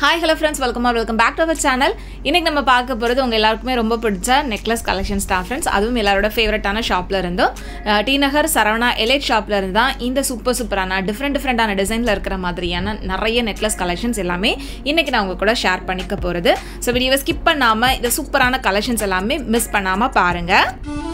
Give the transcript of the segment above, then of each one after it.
Hi hello friends welcome are welcome back to our channel இன்னைக்கு நம்ம பார்க்க போகிறது உங்கள் எல்லாருக்குமே ரொம்ப பிடிச்ச நெக்லஸ் கலெக்ஷன்ஸ் தான் ஃப்ரெண்ட்ஸ் அதுவும் எல்லாரோட ஃபேவரட்டான ஷாப்பில் இருந்தும் அஹ், டி நகர் சரவணா எலைட் ஷாப்பில் இருந்து தான் இந்த சூப்பர் சூப்பரான டிஃப்ரெண்ட் டிஃப்ரெண்டான டிசைனில் இருக்கிற மாதிரியான நிறைய நெக்லஸ் கலெக்ஷன்ஸ் எல்லாமே இன்னைக்கு நான் உங்க கூட ஷேர் பண்ணிக்க போகிறது ஸோ வீடியோவை ஸ்கிப் பண்ணாமல் இந்த சூப்பரான கலெக்ஷன்ஸ் எல்லாமே மிஸ் பண்ணாமல் பாருங்கள்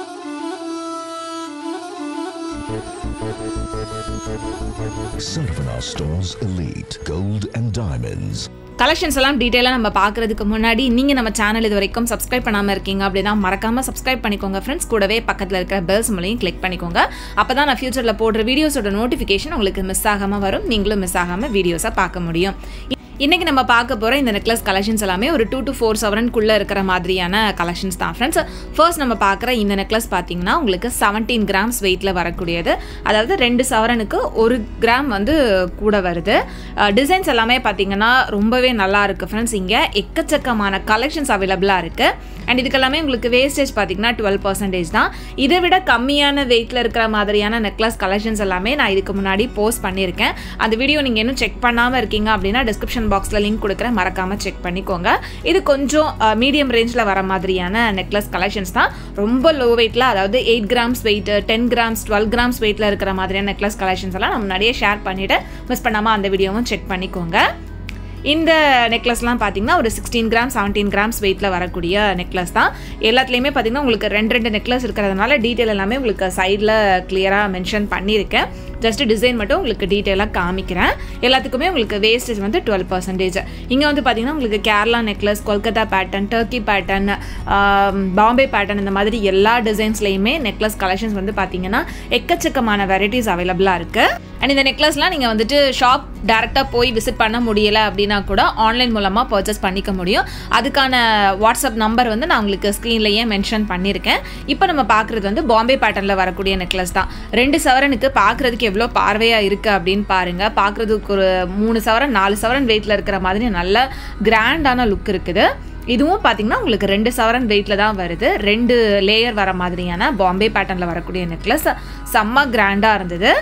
Sarvana Stores Elite Gold and Diamonds. Collections எல்லாம் டீட்டெயிலாக நம்ம பார்க்குறதுக்கு முன்னாடி நீங்கள் நம்ம சேனல் இது வரைக்கும் சப்ஸ்கிரைப் பண்ணாமல் இருக்கீங்க அப்படின்னா மறக்காமல் சப்ஸ்கிரைப் பண்ணிக்கோங்க ஃப்ரெண்ட்ஸ் கூடவே பக்கத்தில் இருக்கிற பெல்ஸ் மூலையும் கிளிக் பண்ணிக்கோங்க அப்போ தான் நான் ஃபியூச்சரில் போடுற வீடியோஸோட நோட்டிஃபிகேஷன் உங்களுக்கு மிஸ் ஆகாமல் வரும் நீங்களும் மிஸ் ஆகாமல் வீடியோஸை பார்க்க முடியும் இன்றைக்கி நம்ம பார்க்க போகிற இந்த நெக்லஸ் கலெக்ஷன்ஸ் எல்லாமே ஒரு டூ டு ஃபோர் செவனுக்குள்ளே இருக்கிற மாதிரியான கலெக்ஷன்ஸ் தான் ஃப்ரெண்ட்ஸ் ஃபர்ஸ்ட் நம்ம பார்க்குற இந்த நெக்லஸ் பார்த்தீங்கன்னா உங்களுக்கு செவன்டீன் கிராம்ஸ் வெயிட்டில் வரக்கூடியது அதாவது ரெண்டு சவரனுக்கு ஒரு கிராம் வந்து கூட வருது டிசைன்ஸ் எல்லாமே பார்த்தீங்கன்னா ரொம்பவே நல்லா இருக்குது ஃப்ரெண்ட்ஸ் இங்கே எக்கச்சக்கமான கலெக்ஷன்ஸ் அவைலபிளாக இருக்குது அண்ட் இதுக்கெல்லாமே உங்களுக்கு வேஸ்டேஜ் பார்த்தீங்கன்னா டுவெல் பர்சன்டேஜ் தான் இதை விட கம்மியான வெயிட்டில் இருக்கிற மாதிரியான நெக்லஸ் கலெக்ஷன்ஸ் எல்லாமே நான் இதுக்கு முன்னாடி போஸ்ட் பண்ணியிருக்கேன் அந்த வீடியோ நீங்கள் இன்னும் செக் பண்ணாமல் இருக்கீங்க அப்படின்னா டிஸ்கிரிப்ஷன் பாக்ஸில் லிங்க் கொடுக்குறேன் மறக்காமல் செக் பண்ணிக்கோங்க இது கொஞ்சம் மீடியம் ரேஞ்சில் வர மாதிரியான நெக்லஸ் கலெக்ஷன்ஸ் தான் ரொம்ப லோ வெயிட்டில் அதாவது eight grams weight ten grams twelve grams வெயிட்டில் இருக்கிற மாதிரியான நெக்லஸ் கலெக்ஷன்ஸ் எல்லாம் நம்ம முன்னாடியே ஷேர் பண்ணிவிட்டு மிஸ் பண்ணாமல் அந்த வீடியோவும் செக் பண்ணிக்கோங்க இந்த நெக்லஸ்லாம் பார்த்தீங்கன்னா ஒரு சிக்ஸ்டீன் கிராம் செவன்டீன் கிராம்ஸ் வெயிட்டில் வரக்கூடிய நெக்லஸ் தான் எல்லாத்துலேயுமே பார்த்தீங்கன்னா உங்களுக்கு ரெண்டு ரெண்டு நெக்லஸ் இருக்கிறதுனால டீட்டெயில் எல்லாமே உங்களுக்கு சைடில் கிளியராக மென்ஷன் பண்ணியிருக்கேன் ஜஸ்ட் டிசைன் மட்டும் உங்களுக்கு டீட்டெயிலாக காமிக்கிறேன் எல்லாத்துக்குமே உங்களுக்கு வேஸ்டேஜ் வந்து டுவெல் பர்சன்டேஜ் இங்கே வந்து பார்த்தீங்கன்னா உங்களுக்கு Kerala necklace Kolkata pattern Turkey pattern Bombay pattern இந்த மாதிரி எல்லா டிசைன்ஸ்லையுமே நெக்லஸ் கலெக்ஷன்ஸ் வந்து பார்த்தீங்கன்னா எக்கச்சக்கமான வெரைட்டிஸ் அவைலபிளாக இருக்குது அண்ட் இந்த நெக்லஸ்லாம் நீங்கள் வந்துட்டு ஷாப் டேரெக்டாக போய் விசிட் பண்ண முடியலை அப்படின்னா கூட ஆன்லைன் மூலமாக பர்ச்சேஸ் பண்ணிக்க முடியும் அதுக்கான வாட்ஸ்அப் நம்பர் வந்து நான் உங்களுக்கு ஸ்க்ரீன்லேயே மென்ஷன் பண்ணியிருக்கேன் இப்போ நம்ம பார்க்குறது வந்து பாம்பே பேட்டர்னில் வரக்கூடிய நெக்லஸ் தான் ரெண்டு சவரனுக்கு பார்க்குறதுக்கு எவ்வளோ பார்வையாக இருக்குது அப்படின்னு பாருங்கள் பார்க்குறதுக்கு ஒரு மூணு சவரன் நாலு சவரன் வெயிட்டில் இருக்கிற மாதிரி நல்ல கிராண்டான லுக் இருக்குது இதுவும் பார்த்தீங்கன்னா உங்களுக்கு ரெண்டு சவரன் வெயிட்டில் தான் வருது ரெண்டு லேயர் வர மாதிரியான பாம்பே பேட்டர்னில் வரக்கூடிய நெக்லஸ் செம்ம கிராண்டாக இருந்தது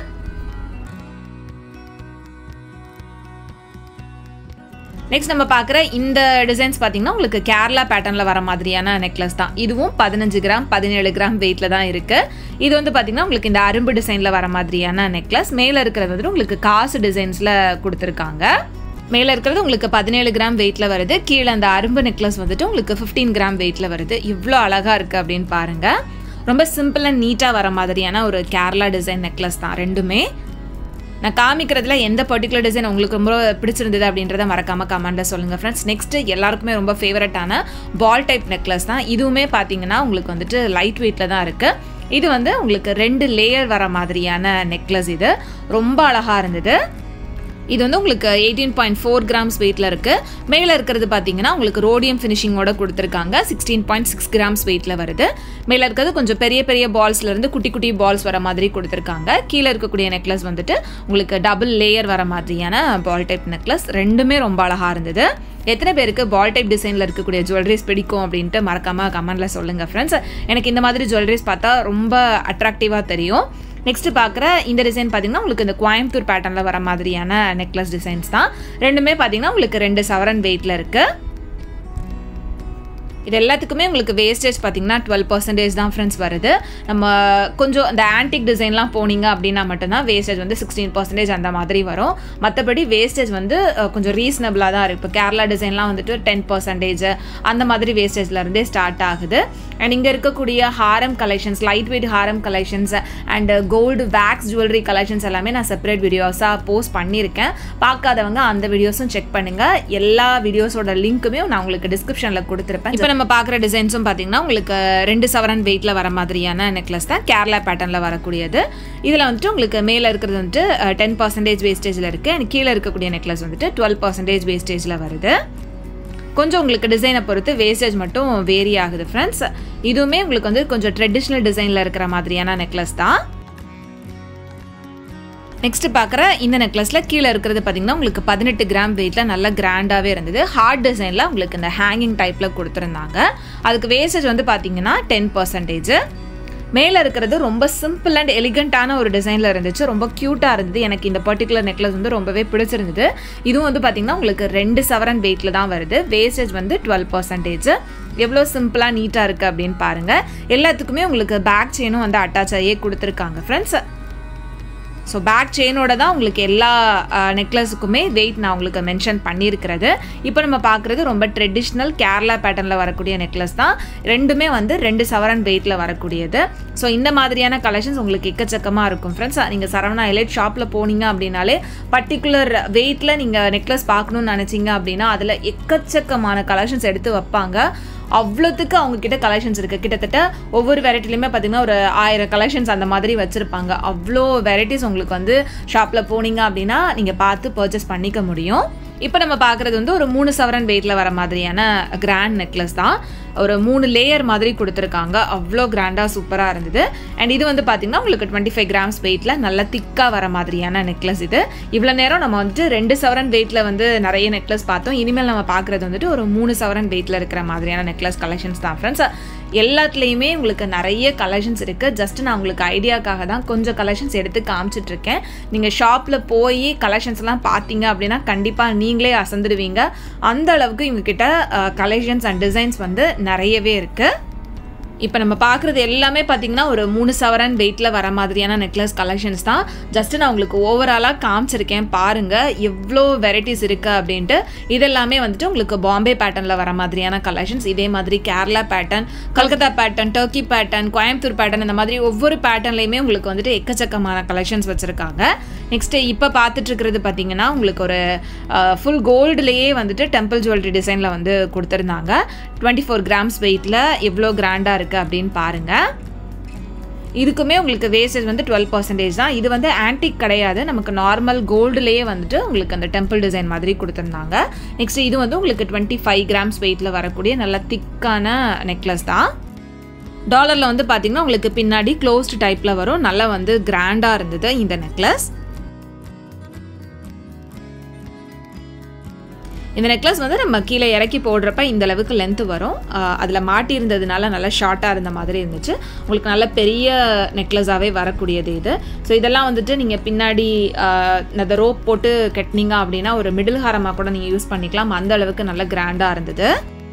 நெக்ஸ்ட் நம்ம பார்க்குற இந்த டிசைன்ஸ் பார்த்தீங்கன்னா உங்களுக்கு கேரளா பேட்டர்னில் வர மாதிரியான நெக்லஸ் தான் இதுவும் பதினஞ்சு கிராம் பதினேழு கிராம் வெயிட்டில் தான் இருக்குது இது வந்து பார்த்தீங்கன்னா உங்களுக்கு இந்த அரும்பு டிசைனில் வர மாதிரியான நெக்லஸ் மேலே இருக்கிறது வந்துட்டு உங்களுக்கு காசு டிசைன்ஸில் கொடுத்துருக்காங்க மேலே இருக்கிறது உங்களுக்கு பதினேழு கிராம் வெயிட்டில் வருது கீழே அந்த அரும்பு நெக்லஸ் வந்துட்டு உங்களுக்கு ஃபிஃப்டீன் கிராம் வெயிட்டில் வருது இவ்வளோ அழகாக இருக்குது அப்படின்னு பாருங்கள் ரொம்ப சிம்பிள் அண்ட் நீட்டாக வர மாதிரியான ஒரு கேரளா டிசைன் நெக்லஸ் தான் ரெண்டுமே நான் காமிக்கிறதுல எந்த பர்டிகுலர் டிசைன் உங்களுக்கு ரொம்ப பிடிச்சிருந்தது அப்படின்றத மறக்காமல் கமெண்ட்டில் சொல்லுங்கள் ஃப்ரெண்ட்ஸ் நெக்ஸ்ட்டு எல்லாருக்குமே ரொம்ப ஃபேவரட்டான பால் டைப் நெக்லஸ் தான் இதுவுமே பார்த்தீங்கன்னா உங்களுக்கு வந்துட்டு லைட் வெயிட்டில் தான் இருக்குது இது வந்து உங்களுக்கு ரெண்டு லேயர் வர மாதிரியான நெக்லஸ் இது ரொம்ப அழகாக இருந்தது இது வந்து உங்களுக்கு எயிட்டீன் பாயிண்ட் ஃபோர் கிராம்ஸ் வெயிட்டில் இருக்குது மேலே இருக்கிறது பார்த்தீங்கன்னா உங்களுக்கு ரோடியம் ஃபினிஷிங்கோட கொடுத்துருக்காங்க சிக்ஸ்டீன் பாயிண்ட் சிக்ஸ் கிராம்ஸ் வெயிட்டில் வருது மேலே இருக்கிறது கொஞ்சம் பெரிய பெரிய பால்ஸ்லேருந்து குட்டி குட்டி பால்ஸ் வர மாதிரி கொடுத்துருக்காங்க கீழே இருக்கக்கூடிய நெக்லஸ் வந்துட்டு உங்களுக்கு டபுள் லேயர் வர மாதிரியான பால் டைப் நெக்லஸ் ரெண்டுமே ரொம்ப அழகாக இருந்தது எத்தனை பேருக்கு பால் டைப் டிசைனில் இருக்கக்கூடிய ஜுவல்லரிஸ் பிடிக்கும் அப்படின்ட்டு மறக்காமல் கமெண்ட்டில் சொல்லுங்கள் ஃப்ரெண்ட்ஸ் எனக்கு இந்த மாதிரி ஜுவல்லரிஸ் பார்த்தா ரொம்ப அட்ராக்டிவாக தெரியும் நெக்ஸ்ட் பார்க்குற இந்த டிசைன் பார்த்தீங்கன்னா உங்களுக்கு இந்த கோயம்புத்தூர் பேட்டர்னில் வர மாதிரியான நெக்லஸ் டிசைன்ஸ் தான் ரெண்டுமே பார்த்தீங்கன்னா உங்களுக்கு ரெண்டு சவரன் வெயிட்டில் இருக்குது இது எல்லாத்துக்குமே உங்களுக்கு வேஸ்டேஜ் பார்த்தீங்கன்னா டுவெல் பர்சன்டேஜ் தான் ஃப்ரெண்ட்ஸ் வருது நம்ம கொஞ்சம் அந்த ஆன்டிக் டிசைன்லாம் போனீங்க அப்படின்னா மட்டும்தான் வேஸ்டேஜ் வந்து சிக்ஸ்டீன் பர்சன்டேஜ் அந்த மாதிரி வரும் மற்றபடி வேஸ்டேஜ் வந்து அஹ், கொஞ்சம் ரீசனபிளாக தான் இருக்குது இப்போ கேரளா டிசைன்லாம் வந்துட்டு டென் பர்சன்டேஜ் அந்த மாதிரி வேஸ்டேஜ்லேருந்தே ஸ்டார்ட் ஆகுது அண்ட் இங்கே இருக்கக்கூடிய ஹாரம் கலெக்ஷன்ஸ் லைட் வெயிட் ஹாரம் collections and gold wax jewellery collections எல்லாமே நான் செப்பரேட் வீடியோஸாக போஸ்ட் பண்ணியிருக்கேன் பார்க்காதவங்க அந்த வீடியோஸும் செக் பண்ணுங்கள் எல்லா வீடியோஸோட லிங்க்குமே நான் உங்களுக்கு டிஸ்கிரிப்ஷனில் கொடுத்துருப்பேன் இப்போ நம்ம பார்க்குற டிசைன்ஸும் பார்த்தீங்கன்னா உங்களுக்கு ரெண்டு சவரன் வெயிட்டில் வர மாதிரியான நெக்லஸ் தான் கேரளா பேட்டர்னில் வரக்கூடியது இதில் வந்துட்டு உங்களுக்கு மேலே இருக்கிறது வந்துட்டு டென் பர்சன்டேஜ் வேஸ்டேஜில் இருக்குது அண்ட் கீழே இருக்கக்கூடிய நெக்லஸ் வந்துட்டு டுவெல் பர்சன்டேஜ் வேஸ்டேஜில் வருது கொஞ்சம் உங்களுக்கு டிசைனை பொறுத்து வேஸ்டேஜ் மட்டும் வேரி ஆகுது ஃப்ரெண்ட்ஸ் இதுவுமே உங்களுக்கு வந்து கொஞ்சம் ட்ரெடிஷ்னல் டிசைனில் இருக்கிற மாதிரியான நெக்லஸ் தான் நெக்ஸ்ட் பார்க்குற இந்த நெக்லஸில் கீழே இருக்கிறது பார்த்தீங்கன்னா உங்களுக்கு பதினெட்டு கிராம் வெயிட்டில் நல்லா கிராண்டாகவே இருந்தது ஹார்ட் டிசைனில் உங்களுக்கு இந்த ஹேங்கிங் டைப்பில் கொடுத்துருந்தாங்க அதுக்கு வேஸ்டேஜ் வந்து பார்த்தீங்கன்னா டென் பர்சன்டேஜ் மேலே இருக்கிறது ரொம்ப சிம்பிள் அண்ட் எலிகண்ட்டான ஒரு டிசைனில் இருந்துச்சு ரொம்ப க்யூட்டாக இருந்தது எனக்கு இந்த பர்டிகுலர் நெக்லஸ் வந்து ரொம்பவே பிடிச்சிருந்தது இதுவும் வந்து பார்த்திங்கன்னா உங்களுக்கு ரெண்டு சவரன் வெயிட்டில் தான் வருது வேஸ்டேஜ் வந்து டுவெல் பர்சன்டேஜ் எவ்வளோ சிம்பிளாக நீட்டாக இருக்குது அப்படின்னு பாருங்கள் எல்லாத்துக்குமே உங்களுக்கு பேக் செயினும் வந்து அட்டாச் ஆகியே கொடுத்துருக்காங்க ஃப்ரெண்ட்ஸ் ஸோ பேக் செயினோட தான் உங்களுக்கு எல்லா நெக்லஸுக்குமே வெயிட் நான் உங்களுக்கு மென்ஷன் பண்ணியிருக்கிறது இப்போ நம்ம பார்க்குறது ரொம்ப ட்ரெடிஷ்னல் கேரளா பேட்டர்னில் வரக்கூடிய நெக்லஸ் தான் ரெண்டுமே வந்து ரெண்டு சவரன் வெயிட்டில் வரக்கூடியது ஸோ இந்த மாதிரியான கலெக்ஷன்ஸ் உங்களுக்கு எக்கச்சக்கமாக இருக்கும் ஃப்ரெண்ட்ஸ் நீங்கள் சரவணா எலைட் ஷாப்பில் போனீங்க அப்படின்னாலே பர்டிகுலர் வெயிட்டில் நீங்கள் நெக்லஸ் பார்க்கணுன்னு நினச்சிங்க அப்படின்னா அதில் எக்கச்சக்கமான கலெக்ஷன்ஸ் எடுத்து வைப்பாங்க அவ்வளோத்துக்கு அவங்க கிட்ட கலெக்ஷன்ஸ் இருக்குது கிட்டத்தட்ட ஒவ்வொரு வெரைட்டிலையுமே பார்த்தீங்கன்னா ஒரு ஆயிரம் கலெக்ஷன்ஸ் அந்த மாதிரி வச்சுருப்பாங்க அவ்வளோ வெரைட்டிஸ் உங்களுக்கு வந்து ஷாப்பில் போனீங்க அப்படின்னா நீங்கள் பார்த்து பர்ச்சேஸ் பண்ணிக்க முடியும் இப்போ நம்ம பார்க்குறது வந்து ஒரு மூணு சவரன் வெயிட்டில் வர மாதிரியான கிராண்ட் நெக்லஸ் தான் ஒரு மூணு லேயர் மாதிரி கொடுத்துருக்காங்க அவ்வளோ கிராண்டாக சூப்பராக இருந்தது அண்ட் இது வந்து பார்த்திங்கன்னா உங்களுக்கு டுவெண்ட்டி ஃபைவ் கிராம்ஸ் வெயிட்டில் நல்ல திக்காக வர மாதிரியான நெக்லஸ் இது இவ்வளோ நேரம் நம்ம வந்துட்டு ரெண்டு சவரன் வெயிட்டில் வந்து நிறைய நெக்லஸ் பார்த்தோம் இனிமேல் நம்ம பார்க்குறது வந்துட்டு ஒரு மூணு சவரன் வெயிட்டில் இருக்கிற மாதிரியான நெக்லஸ் கலெக்ஷன்ஸ் தான் ஃப்ரெண்ட்ஸ் எல்லாத்துலேயுமே உங்களுக்கு நிறைய கலெக்ஷன்ஸ் இருக்குது ஜஸ்ட் நான் உங்களுக்கு ஐடியாக்காக தான் கொஞ்சம் கலெக்ஷன்ஸ் எடுத்து காமிச்சிட்ருக்கேன் நீங்கள் ஷாப்பில் போய் கலெக்ஷன்ஸ்லாம் பார்த்தீங்க அப்படின்னா கண்டிப்பாக நீங்களே அசந்துடுவீங்க அந்த அளவுக்கு இவங்கக்கிட்ட கலெக்ஷன்ஸ் அண்ட் டிசைன்ஸ் வந்து நிறையவே இருக்குது இப்போ நம்ம பார்க்குறது எல்லாமே பார்த்தீங்கன்னா ஒரு மூணு சவரன் வெயிட்டில் வர மாதிரியான நெக்லஸ் கலெக்ஷன்ஸ் தான் ஜஸ்ட் நான் உங்களுக்கு ஓவராலாக காமிச்சிருக்கேன் பாருங்கள் எவ்வளோ வெரைட்டிஸ் இருக்குது அப்படின்ட்டு இதெல்லாமே வந்துட்டு உங்களுக்கு பாம்பே பேட்டர்னில் வர மாதிரியான கலெக்ஷன்ஸ் இதே மாதிரி Kerala pattern Calcutta pattern Turkey pattern Coimbatore pattern இந்த மாதிரி ஒவ்வொரு பேட்டர்ன்லையுமே உங்களுக்கு வந்துட்டு எக்கச்சக்கமான கலெக்ஷன்ஸ் வச்சுருக்காங்க நெக்ஸ்ட்டு இப்போ பார்த்துட்டு இருக்கிறது பார்த்தீங்கன்னா உங்களுக்கு ஒரு ஃபுல் கோல்டுலேயே வந்துட்டு டெம்பிள் ஜுவல்லரி டிசைனில் வந்து கொடுத்துருந்தாங்க டுவெண்ட்டி ஃபோர் கிராம்ஸ் வெயிட்டில் எவ்வளோ கிராண்டாக இருக்குது அப்படின்னு பாருங்கள் இதுக்குமே உங்களுக்கு வேஸ்டேஜ் வந்து டுவெல் பர்சன்டேஜ் தான் இது வந்து ஆன்டிக் கிடையாது நமக்கு நார்மல் கோல்டுலேயே வந்துட்டு உங்களுக்கு அந்த டெம்பிள் டிசைன் மாதிரி கொடுத்துருந்தாங்க நெக்ஸ்ட் இது வந்து உங்களுக்கு டுவெண்ட்டி ஃபைவ் கிராம்ஸ் வெயிட்டில் வரக்கூடிய நல்ல திக்கான நெக்லஸ் தான் டாலரில் வந்து பார்த்தீங்கன்னா உங்களுக்கு பின்னாடி க்ளோஸ்டு டைப்பில் வரும் நல்லா வந்து கிராண்டாக இருந்தது இந்த நெக்லஸ் இந்த நெக்லஸ் வந்து நம்ம கீழே இறக்கி போடுறப்ப இந்த அளவுக்கு லென்த்து வரும் அதில் மாட்டியிருந்ததுனால நல்லா ஷார்ட்டாக இருந்த மாதிரி இருந்துச்சு உங்களுக்கு நல்ல பெரிய நெக்லஸாகவே வரக்கூடியது இது ஸோ இதெல்லாம் வந்துட்டு நீங்கள் பின்னாடி அந்த ரோப் போட்டு கட்டினீங்க அப்படின்னா ஒரு மிடில் ஹாரமாக கூட நீங்கள் யூஸ் பண்ணிக்கலாம் அந்த அளவுக்கு நல்ல கிராண்டாக இருந்தது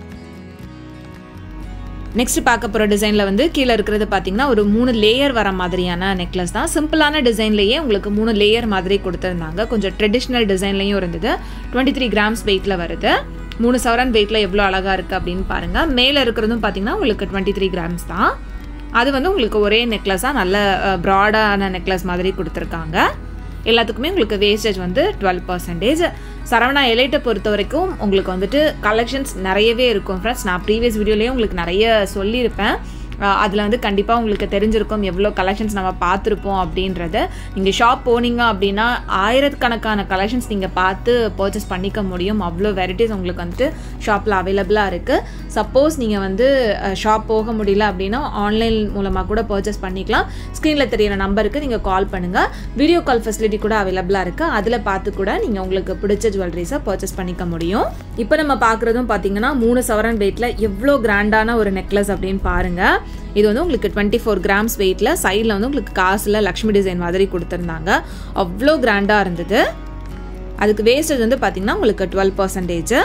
நெக்ஸ்ட் பார்க்க போகிற டிசைனில் வந்து கீழே இருக்கிறது பார்த்தீங்கன்னா ஒரு மூணு லேயர் வர மாதிரியான நெக்லஸ் தான் சிம்பிளான டிசைன்லேயே உங்களுக்கு மூணு லேயர் மாதிரி கொடுத்துருந்தாங்க கொஞ்சம் ட்ரெடிஷ்னல் டிசைன்லையும் இருந்தது டுவெண்ட்டி த்ரீ கிராம்ஸ் வெயிட்டில் வருது மூணு சவரன் வெயிட்டில் எவ்வளோ அழகாக இருக்குது அப்படின்னு பாருங்கள் மேலே இருக்கிறதும் பார்த்தீங்கன்னா உங்களுக்கு டுவெண்ட்டி த்ரீ கிராம்ஸ் தான் அது வந்து உங்களுக்கு ஒரே நெக்லஸாக நல்ல ப்ராடான நெக்லஸ் மாதிரி கொடுத்துருக்காங்க எல்லாத்துக்குமே உங்களுக்கு வேஸ்டேஜ் வந்து டுவெல் பர்சன்டேஜ் சரவணா எலைட்டை பொறுத்த வரைக்கும் உங்களுக்கு வந்துட்டு கலெக்ஷன்ஸ் நிறையவே இருக்கும் ஃப்ரெண்ட்ஸ் நான் ப்ரீவியஸ் வீடியோலேயே உங்களுக்கு நிறைய சொல்லியிருப்பேன் அதில் வந்து கண்டிப்பாக உங்களுக்கு தெரிஞ்சிருக்கும் எவ்வளோ கலெக்ஷன்ஸ் நம்ம பார்த்துருப்போம் அப்படின்றத நீங்கள் ஷாப் போனீங்க அப்படின்னா ஆயிரக்கணக்கான கலெக்ஷன்ஸ் நீங்கள் பார்த்து பர்ச்சேஸ் பண்ணிக்க முடியும் அவ்வளோ வெரைட்டிஸ் உங்களுக்கு வந்துட்டு ஷாப்பில் அவைலபிளாக இருக்குது சப்போஸ் நீங்கள் வந்து ஷாப் போக முடியல அப்படின்னா ஆன்லைன் மூலமாக கூட பர்ச்சேஸ் பண்ணிக்கலாம் ஸ்க்ரீனில் தெரியிற நம்பருக்கு நீங்கள் கால் பண்ணுங்கள் வீடியோ கால் ஃபெசிலிட்டி கூட அவைலபிளாக இருக்குது அதில் பார்த்து கூட நீங்கள் உங்களுக்கு பிடிச்ச ஜுவல்லரிஸை பர்ச்சேஸ் பண்ணிக்க முடியும் இப்போ நம்ம பார்க்குறதும் பார்த்தீங்கன்னா மூணு சவரன் வெயிட்டில் எவ்வளோ கிராண்டான ஒரு நெக்லஸ் அப்படின்னு பாருங்கள் இது வந்து உங்களுக்கு டுவெண்ட்டி ஃபோர் கிராம்ஸ் வெயிட்டில் சைடில் வந்து உங்களுக்கு காசில் லக்ஷ்மி டிசைன் மாதிரி கொடுத்துருந்தாங்க அவ்வளோ கிராண்டாக இருந்தது அதுக்கு வேஸ்டேஜ் வந்து பார்த்திங்கன்னா உங்களுக்கு டுவெல் பர்சன்டேஜ்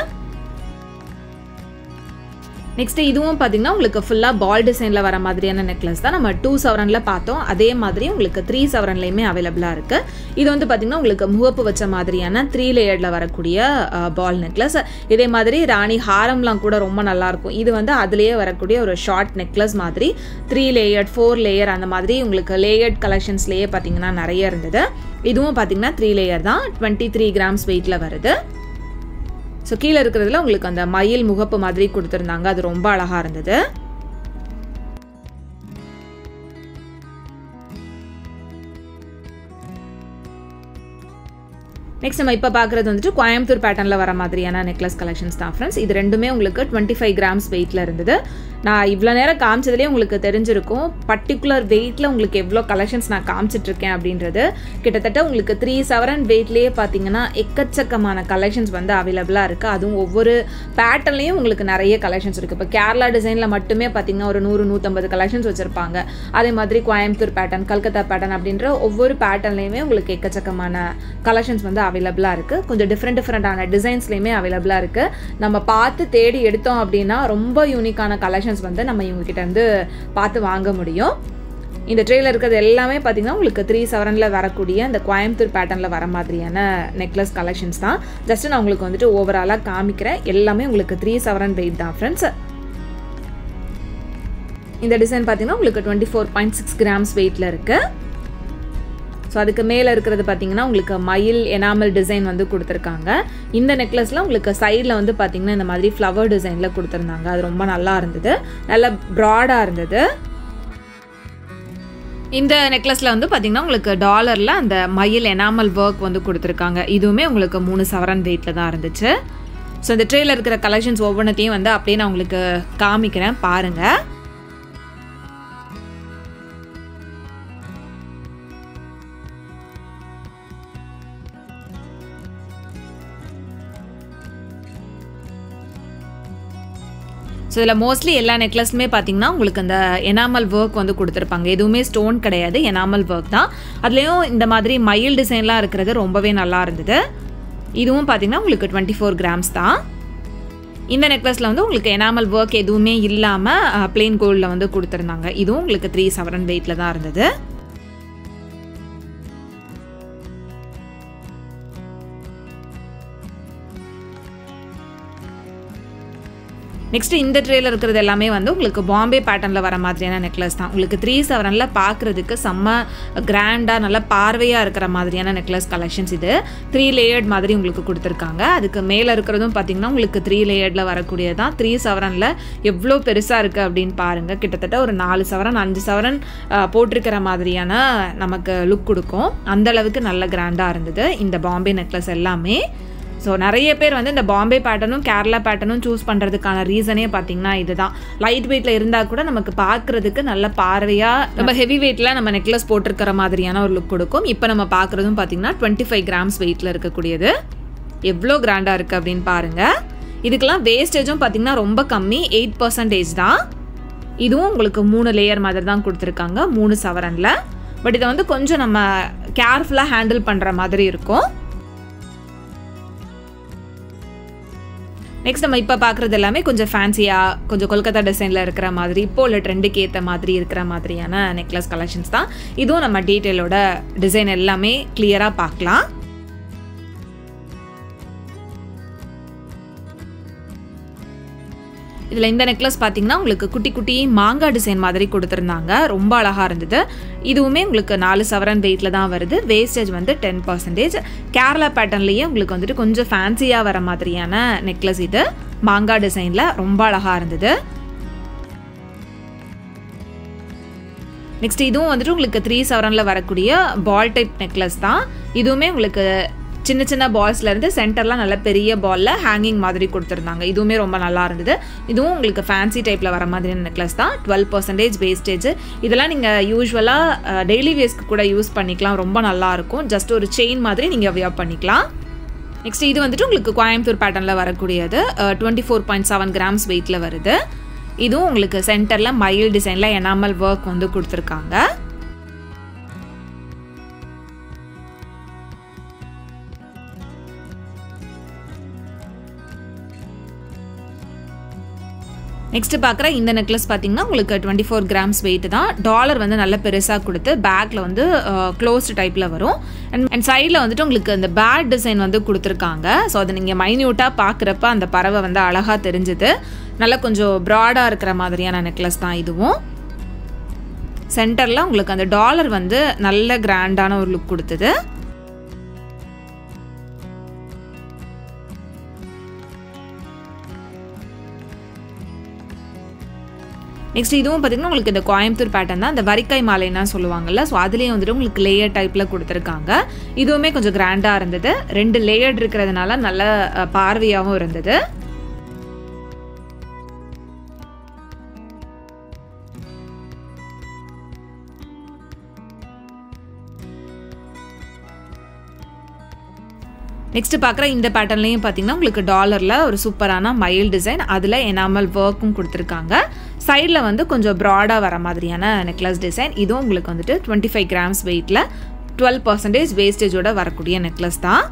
நெக்ஸ்ட் இதுவும் பார்த்தீங்கன்னா உங்களுக்கு ஃபுல்லாக பால் டிசைனில் வர மாதிரியான நெக்லஸ் தான் நம்ம டூ சவரனில் பார்த்தோம் அதே மாதிரி உங்களுக்கு த்ரீ சவரன்லையுமே அவைலபிளாக இருக்குது இது வந்து பார்த்திங்கன்னா உங்களுக்கு முகப்பு வச்ச மாதிரியான த்ரீ லேயர்டில் வரக்கூடிய பால் நெக்லஸ் இதே மாதிரி ராணி ஹாரம்லாம் கூட ரொம்ப நல்லாயிருக்கும் இது வந்து அதுலேயே வரக்கூடிய ஒரு ஷார்ட் நெக்லஸ் மாதிரி த்ரீ லேயர்ட் ஃபோர் லேயர் அந்த மாதிரி உங்களுக்கு லேயர்ட் கலெக்ஷன்ஸ்லேயே பார்த்தீங்கன்னா நிறைய இருந்தது இதுவும் பார்த்தீங்கன்னா த்ரீ லேயர் தான் டுவெண்ட்டி த்ரீ கிராம்ஸ் வெயிட்டில் வருது ஸோ கீழே இருக்கிறதுல உங்களுக்கு அந்த மயில் முகப்பு மாதிரி கொடுத்துருந்தாங்க அது ரொம்ப அழகாக இருந்தது நெக்ஸ்ட் நம்ம இப்போ பார்க்குறது வந்துட்டு கோயம்புத்தூர் பேட்டர்னில் வர மாதிரியான நெக்லஸ் கலெக்ஷன்ஸ் தான் ஃப்ரெண்ட்ஸ் இது ரெண்டுமே உங்களுக்கு டுவெண்ட்டி ஃபைவ் கிராம்ஸ் வெயிட்டில் இருந்தது நான் இவ்வளோ நேரம் காமிச்சதுலேயே உங்களுக்கு தெரிஞ்சிருக்கும் பர்டிகுலர் வெயிட்டில் உங்களுக்கு எவ்வளோ கலெக்ஷன்ஸ் நான் காமிச்சிட்ருக்கேன் அப்படின்றது கிட்டத்தட்ட உங்களுக்கு த்ரீ செவரன் வெயிட்லேயே பார்த்தீங்கன்னா எக்கச்சக்கமான கலெக்ஷன்ஸ் வந்து அவைலபிளாக இருக்குது அதுவும் ஒவ்வொரு பேட்டர்ன்லேயும் உங்களுக்கு நிறைய கலெக்ஷன்ஸ் இருக்குது இப்போ கேரளா டிசைனில் மட்டுமே பார்த்தீங்கன்னா ஒரு நூறு நூற்றம்பது கலெக்ஷன்ஸ் வச்சுருப்பாங்க அதே மாதிரி கோயம்புத்தூர் பேட்டர்ன் கல்கத்தா பேட்டர்ன் அப்படின்ற ஒவ்வொரு பேட்டர்ன்லேயுமே உங்களுக்கு எக்கச்சக்கமான கலெக்ஷன்ஸ் வந்து அவைலபிளாக இருக்குது கொஞ்சம் டிஃப்ரெண்ட் டிஃப்ரெண்ட்டான டிசைன்ஸ்லேயுமே அவைலபிளாக இருக்குது நம்ம பார்த்து தேடி எடுத்தோம் அப்படின்னா ரொம்ப யூனிக்கான கலெக்ஷன்ஸ் வந்து நம்ம இவங்ககிட்ட இருந்து பார்த்து வாங்க முடியும் இந்த ட்ரேயில் இருக்கிறது எல்லாமே பார்த்தீங்கன்னா உங்களுக்கு த்ரீ செவனில் வரக்கூடிய இந்த கோயம்புத்தூர் பேட்டர்னில் வர மாதிரியான நெக்லஸ் கலெக்ஷன்ஸ் தான் ஜஸ்ட் நான் உங்களுக்கு வந்துட்டு ஓவராலாக காமிக்கிறேன் எல்லாமே உங்களுக்கு த்ரீ செவன் வெயிட் தான் ஃப்ரெண்ட்ஸ் இந்த டிசைன் பார்த்தீங்கன்னா உங்களுக்கு twenty four point six grams வெயிட்டில் இருக்குது ஸோ அதுக்கு மேலே இருக்கிறது பார்த்தீங்கன்னா உங்களுக்கு மயில் எனாமல் டிசைன் வந்து கொடுத்துருக்காங்க இந்த நெக்லஸில் உங்களுக்கு சைடில் வந்து பார்த்தீங்கன்னா இந்த மாதிரி ஃப்ளவர் டிசைனில் கொடுத்துருந்தாங்க அது ரொம்ப நல்லா இருந்தது நல்ல ப்ராடாக இருந்தது இந்த நெக்லஸில் வந்து பார்த்தீங்கன்னா உங்களுக்கு டாலரில் அந்த மயில் எனாமல் ஒர்க் வந்து கொடுத்துருக்காங்க இதுவுமே உங்களுக்கு மூணு சவரன் வெயிட்டில் தான் இருந்துச்சு ஸோ இந்த ட்ரேயில் இருக்கிற கலெக்ஷன்ஸ் ஒவ்வொன்றத்தையும் வந்து அப்படியே நான் உங்களுக்கு காமிக்கிறேன் பாருங்கள் ஸோ இதில் மோஸ்ட்லி எல்லா நெக்லஸுமே பார்த்தீங்கன்னா உங்களுக்கு அந்த எனாமல் ஒர்க் வந்து கொடுத்துருப்பாங்க எதுவுமே ஸ்டோன் கிடையாது எனாமல் ஒர்க் தான் அதுலேயும் இந்த மாதிரி மயில் டிசைன்லாம் இருக்கிறது ரொம்பவே நல்லா இருந்தது இதுவும் பார்த்தீங்கன்னா உங்களுக்கு டுவெண்ட்டி ஃபோர் கிராம்ஸ் தான் இந்த நெக்லஸில் வந்து உங்களுக்கு எனாமல் ஒர்க் எதுவுமே இல்லாமல் பிளெயின் கோல்டில் வந்து கொடுத்துருந்தாங்க இதுவும் உங்களுக்கு த்ரீ செவன் வெயிட்டில் தான் இருந்தது நெக்ஸ்ட் இந்த ட்ரேல இருக்கிறது எல்லாமே வந்து உங்களுக்கு பாம்பே பேட்டர்னில் வர மாதிரியான நெக்லஸ் தான் உங்களுக்கு த்ரீ செவனில் பார்க்குறதுக்கு செம்ம கிராண்டாக நல்லா பார்வையாக இருக்கிற மாதிரியான நெக்லஸ் கலெக்ஷன்ஸ் இது த்ரீ லேயர்ட் மாதிரி உங்களுக்கு கொடுத்துருக்காங்க அதுக்கு மேலே இருக்கிறதும் பார்த்தீங்கன்னா உங்களுக்கு த்ரீ லேயர்டில் வரக்கூடியது தான் த்ரீ செவரனில் எவ்வளோ பெருசாக இருக்குது அப்படின்னு பாருங்கள் கிட்டத்தட்ட ஒரு நாலு சவரன் அஞ்சு சவரன் போட்டிருக்கிற மாதிரியான நமக்கு லுக் கொடுக்கும் அந்தளவுக்கு நல்ல கிராண்டாக இருந்தது இந்த பாம்பே நெக்லஸ் எல்லாமே ஸோ நிறைய பேர் வந்து இந்த பாம்பே பேட்டர்னும் கேரளா பேட்டர்னும் சூஸ் பண்ணுறதுக்கான ரீசனே பார்த்தீங்கன்னா இதுதான் லைட் வெயிட்டில் இருந்தால் கூட நமக்கு பார்க்குறதுக்கு நல்ல பார்வையாக நம்ம ஹெவி வெயிட்டில் நம்ம நெக்லஸ் போட்டிருக்கிற மாதிரியான ஒரு லுக் கொடுக்கும் இப்போ நம்ம பார்க்குறதும் பார்த்தீங்கன்னா டுவெண்ட்டி ஃபைவ் கிராம்ஸ் வெயிட்டில் இருக்கக்கூடியது எவ்வளோ கிராண்டாக இருக்குது அப்படின்னு பாருங்கள் இதுக்கெல்லாம் வேஸ்டேஜும் பார்த்தீங்கன்னா ரொம்ப கம்மி எயிட் பர்சன்டேஜ் தான் இதுவும் உங்களுக்கு மூணு லேயர் மாதிரி தான் கொடுத்துருக்காங்க மூணு சவரனில் பட் இதை வந்து கொஞ்சம் நம்ம கேர்ஃபுல்லாக ஹேண்டில் பண்ணுற மாதிரி இருக்கும் நெக்ஸ்ட் நம்ம இப்போ பார்க்குறது எல்லாமே கொஞ்சம் ஃபேன்சியாக கொஞ்சம் கொல்கத்தா டிசைனில் இருக்கிற மாதிரி இப்போ உள்ள ட்ரெண்டுக்கு ஏற்ற மாதிரி இருக்கிற மாதிரியான நெக்லஸ் கலெக்ஷன்ஸ் தான் இதுவும் நம்ம டீட்டெயிலோட டிசைன் எல்லாமே கிளியராக பார்க்கலாம் இதில் இந்த நெக்லஸ் பார்த்தீங்கன்னா உங்களுக்கு குட்டி குட்டி மாங்காய் டிசைன் மாதிரி கொடுத்துருந்தாங்க ரொம்ப அழகாக இருந்தது இதுவுமே உங்களுக்கு நாலு சவரன் வெயிட்டில் தான் வருது வேஸ்டேஜ் வந்து டென் பர்சன்டேஜ் கேரளா பேட்டர்ன்லேயே உங்களுக்கு வந்துட்டு கொஞ்சம் ஃபேன்சியாக வர மாதிரியான நெக்லஸ் இது மாங்காய் டிசைனில் ரொம்ப அழகாக இருந்தது நெக்ஸ்ட் இதுவும் வந்துட்டு உங்களுக்கு த்ரீ செவரனில் வரக்கூடிய பால் டைப் நெக்லஸ் தான் இதுவுமே உங்களுக்கு சின்ன சின்ன பால்ஸ்லேருந்து சென்டர்லாம் நல்ல பெரிய பாலில் ஹேங்கிங் மாதிரி கொடுத்துருந்தாங்க இதுவுமே ரொம்ப நல்லா இருந்தது இதுவும் உங்களுக்கு ஃபேன்சி டைப்பில் வர மாதிரியான நெக்லஸ் தான் டுவெல் பர்சன்டேஜ் வேஸ்டேஜ் இதெல்லாம் நீங்கள் யூஸ்வலாக டெய்லி வேஸ்க்கு கூட யூஸ் பண்ணிக்கலாம் ரொம்ப நல்லாயிருக்கும் ஜஸ்ட் ஒரு செயின் மாதிரி நீங்கள் வியர் பண்ணிக்கலாம் நெக்ஸ்ட் இது வந்துட்டு உங்களுக்கு கோயம்புத்தூர் பேட்டர்னில் வரக்கூடியது twenty four point seven grams வெயிட்டில் வருது இதுவும் உங்களுக்கு சென்டரில் மயில் டிசைனில் எனாமல் ஒர்க் வந்து கொடுத்துருக்காங்க நெக்ஸ்ட் பார்க்குற இந்த நெக்லஸ் பார்த்தீங்கன்னா உங்களுக்கு டுவெண்ட்டி ஃபோர் கிராம்ஸ் வெயிட் தான் டாலர் வந்து நல்ல பெருசாக கொடுத்து பேக்கில் வந்து க்ளோஸ்டு டைப்பில் வரும் அண்ட் அண்ட் சைடில் வந்துட்டு உங்களுக்கு அந்த பேட் டிசைன் வந்து கொடுத்துருக்காங்க ஸோ அதை நீங்கள் மைன்யூட்டாக பார்க்குறப்ப அந்த பறவை வந்து அழகாக தெரிஞ்சுது நல்லா கொஞ்சம் ப்ராடாக இருக்கிற மாதிரியான நெக்லஸ் தான் இதுவும் சென்டரில் உங்களுக்கு அந்த டாலர் வந்து நல்ல கிராண்டான ஒரு லுக் கொடுத்தது நெக்ஸ்ட் இதுவும் பார்த்தீங்கன்னா உங்களுக்கு இந்த கோயம்புத்தூர் பேட்டர்ன் தான் இந்த வரிக்காய் மாலைன்னா சொல்லுவாங்கல்ல ஸோ அதுலேயும் வந்துட்டு உங்களுக்கு லேயர் டைப்பில் கொடுத்துருக்காங்க இதுவுமே கொஞ்சம் கிராண்டாக இருந்தது ரெண்டு லேயர்ட் இருக்கிறதுனால நல்ல அஹ், பார்வையாகவும் இருந்தது நெக்ஸ்ட் பார்க்குற இந்த பேட்டர்ன்லையும் பார்த்தீங்கன்னா உங்களுக்கு டாலரில் ஒரு சூப்பரான மயில் டிசைன் அதில் எனாமல் ஒர்க்கும் கொடுத்துருக்காங்க சைடில் வந்து கொஞ்சம் ப்ராடாக வர மாதிரியான நெக்லஸ் டிசைன் இதுவும் உங்களுக்கு வந்துட்டு டுவெண்ட்டி ஃபைவ் கிராம்ஸ் வெயிட்டில் டுவெல் பர்சன்டேஜ் வேஸ்டேஜோட வரக்கூடிய நெக்லஸ் தான்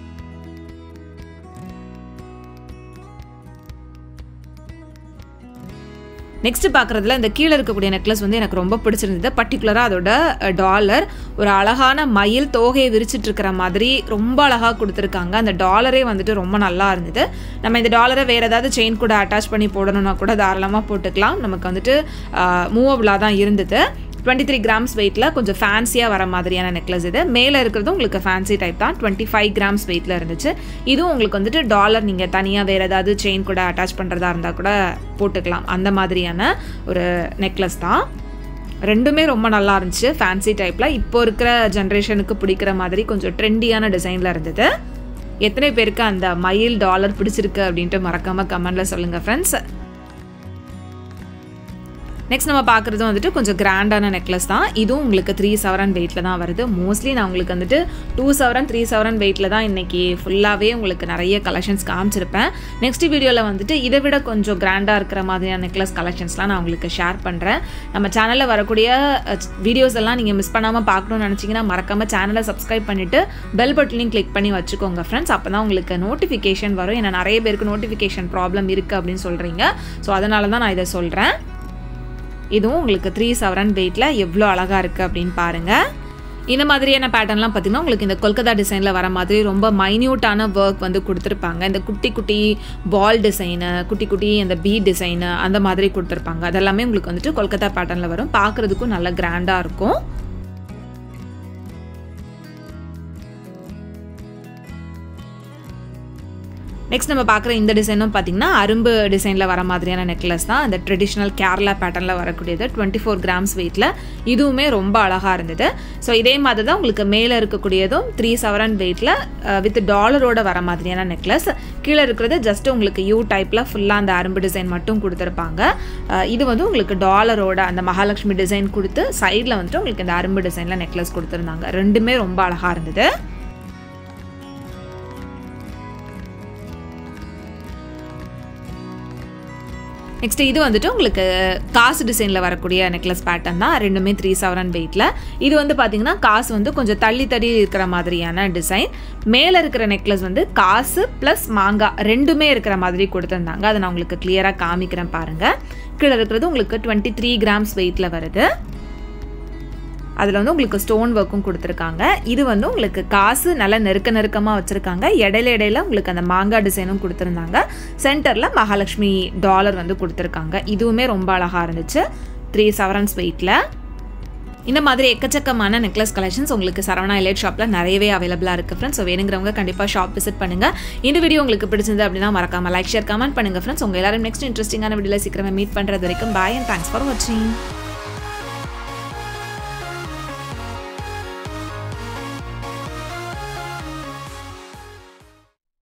நெக்ஸ்ட் பார்க்குறதுல இந்த கீழே இருக்கக்கூடிய நெக்லஸ் வந்து எனக்கு ரொம்ப பிடிச்சிருந்தது பர்டிகுலராக அதோட டாலர் ஒரு அழகான மயில் தோகையை விரிச்சிட்டு இருக்கிற மாதிரி ரொம்ப அழகாக கொடுத்துருக்காங்க அந்த டாலரே வந்துட்டு ரொம்ப நல்லா இருந்தது நம்ம இந்த டாலரை வேறு ஏதாவது செயின் கூட அட்டாச் பண்ணி போடணும்னா கூட தாராளமாக போட்டுக்கலாம் நமக்கு வந்துட்டு மூவபிளாக தான் இருந்தது டுவெண்ட்டி த்ரீ கிராம்ஸ் வெயிட்டில் கொஞ்சம் ஃபேன்சியாக வர மாதிரியான நெக்லஸ் இது மேலே இருக்கிறதும் உங்களுக்கு ஃபேன்சி டைப் தான் டுவெண்ட்டி ஃபைவ் கிராம்ஸ் வெயிட்டில் இருந்துச்சு இதுவும் உங்களுக்கு வந்துட்டு டாலர் நீங்கள் தனியாக வேறு ஏதாவது செயின் கூட அட்டாச் பண்ணுறதா இருந்தால் கூட போட்டுக்கலாம் அந்த மாதிரியான ஒரு நெக்லஸ் தான் ரெண்டுமே ரொம்ப நல்லா இருந்துச்சு ஃபேன்சி டைப்பில் இப்போ இருக்கிற ஜென்ரேஷனுக்கு பிடிக்கிற மாதிரி கொஞ்சம் ட்ரெண்டியான டிசைனில் இருந்தது எத்தனை பேருக்கு அந்த மயில் டாலர் பிடிச்சிருக்கு அப்படின்ட்டு மறக்காமல் கமெண்டில் சொல்லுங்கள் ஃப்ரெண்ட்ஸ் நெக்ஸ்ட் நம்ம பார்க்குறது வந்துட்டு கொஞ்சம் கிராண்டான நெக்லஸ் தான் இதுவும் உங்களுக்கு த்ரீ செவரன் வெயிட்டில் தான் வருது மோஸ்ட்லி நான் உங்களுக்கு வந்துட்டு டூ செவரன் த்ரீ செவரன் வெயிட்டில் தான் இன்றைக்கி ஃபுல்லாகவே உங்களுக்கு நிறைய கலெக்ஷன்ஸ் காமிச்சிருப்பேன் நெக்ஸ்ட் வீடியோவில் வந்துட்டு இதை விட கொஞ்சம் கிராண்டாக இருக்கிற மாதிரியான நெக்லஸ் கலெக்ஷன்ஸ்லாம் நான் உங்களுக்கு ஷேர் பண்ணுறேன் நம்ம சேனலில் வரக்கூடிய வீடியோஸ் எல்லாம் நீங்கள் மிஸ் பண்ணாமல் பார்க்கணும்னு நினச்சிங்கன்னா மறக்காமல் சேனலை சப்ஸ்கிரைப் பண்ணிவிட்டு பெல் பட்டனையும் கிளிக் பண்ணி வச்சுக்கோங்க ஃப்ரெண்ட்ஸ் அப்போ தான் உங்களுக்கு நோட்டிஃபிகேஷன் வரும் ஏன்னா நிறைய பேருக்கு நோட்டிஃபிகேஷன் ப்ராப்ளம் இருக்குது அப்படின்னு சொல்கிறீங்க ஸோ அதனால தான் நான் இதை சொல்கிறேன் இதுவும் உங்களுக்கு த்ரீ செவரன் வெயிட்டில் எவ்வளோ அழகாக இருக்குது அப்படின்னு பாருங்கள் இந்த மாதிரியான பேட்டர்ன்லாம் பார்த்தீங்கன்னா உங்களுக்கு இந்த கொல்கத்தா டிசைனில் வர மாதிரி ரொம்ப மைன்யூட்டான ஒர்க் வந்து கொடுத்துருப்பாங்க இந்த குட்டி குட்டி பால் டிசைனு குட்டி குட்டி இந்த பீ டிசைனு அந்த மாதிரி கொடுத்துருப்பாங்க அதெல்லாமே உங்களுக்கு வந்துட்டு கொல்கத்தா பேட்டர்னில் வரும் பார்க்குறதுக்கும் நல்ல கிராண்டாக இருக்கும் நெக்ஸ்ட் நம்ம பார்க்குற இந்த டிசைனும் பார்த்தீங்கன்னா அரும்பு டிசைனில் வர மாதிரியான நெக்லஸ் தான் அந்த ட்ரெடிஷ்னல் கேரளா பேட்டர்னில் வரக்கூடியது டுவெண்ட்டி ஃபோர் கிராம்ஸ் வெயிட்டில் இதுவுமே ரொம்ப அழகாக இருந்தது ஸோ இதே மாதிரி தான் உங்களுக்கு மேலே இருக்கக்கூடியதும் த்ரீ செவரன் வெயிட்டில் வித் டாலரோட வர மாதிரியான நெக்லஸ் கீழே இருக்கிறது ஜஸ்ட் உங்களுக்கு யூ டைப்பில் ஃபுல்லாக அந்த அரும்பு டிசைன் மட்டும் கொடுத்துருப்பாங்க அஹ் இது வந்து உங்களுக்கு டாலரோட அந்த மகாலட்சுமி டிசைன் கொடுத்து சைடில் வந்துட்டு உங்களுக்கு இந்த அரும்பு டிசைனில் நெக்லஸ் கொடுத்துருந்தாங்க ரெண்டுமே ரொம்ப அழகாக இருந்தது நெக்ஸ்ட் இது வந்துட்டு உங்களுக்கு காசு டிசைனில் வரக்கூடிய நெக்லஸ் பேட்டர்ன் தான் ரெண்டுமே த்ரீ செவரன் வெயிட்டில் இது வந்து பார்த்தீங்கன்னா காசு வந்து கொஞ்சம் தள்ளி தள்ளி இருக்கிற மாதிரியான டிசைன் மேலே இருக்கிற நெக்லஸ் வந்து காசு ப்ளஸ் மாங்காய் ரெண்டுமே இருக்கிற மாதிரி கொடுத்துருந்தாங்க அதை நான் உங்களுக்கு கிளியராக காமிக்கிறேன் பாருங்கள் கீழே இருக்கிறது உங்களுக்கு டுவெண்ட்டி த்ரீ கிராம்ஸ் வெயிட்டில் வருது அதில் வந்து உங்களுக்கு ஸ்டோன் ஒர்க்கும் கொடுத்துருக்காங்க இது வந்து உங்களுக்கு காசு நல்லா நெருக்க நெருக்கமாக வச்சுருக்காங்க இடையில இடையில உங்களுக்கு அந்த மாங்காய் டிசைனும் கொடுத்துருந்தாங்க சென்டரில் மகாலட்சுமி டாலர் வந்து கொடுத்துருக்காங்க இதுவுமே ரொம்ப அழகாக இருந்துச்சு த்ரீ செவரன்ஸ் வெயிட்டில் இந்த மாதிரி எக்கச்சக்கமான நெக்லஸ் கலெக்ஷன்ஸ் உங்களுக்கு சரவணா எலைட் ஷாப்பில் நிறையவே அவைலபிளாக இருக்குது ஃப்ரெண்ட்ஸ் ஸோ வேணுங்கிறவங்க கண்டிப்பாக ஷாப் விசிட் பண்ணுங்கள் இந்த வீடியோ உங்களுக்கு பிடிச்சிருந்து அப்படின்னா மறக்காம லைக் ஷேர் கமெண்ட் பண்ணுங்கள் ஃப்ரெண்ட்ஸ் உங்கள் எல்லாரும் நெக்ஸ்ட் இன்ட்ரெஸ்டிங்கான வீடியோவில் சீக்கிரமாக மீட் பண்ணுறது வரைக்கும் பாய் அண்ட் தேங்க்ஸ் ஃபார் வாட்சிங்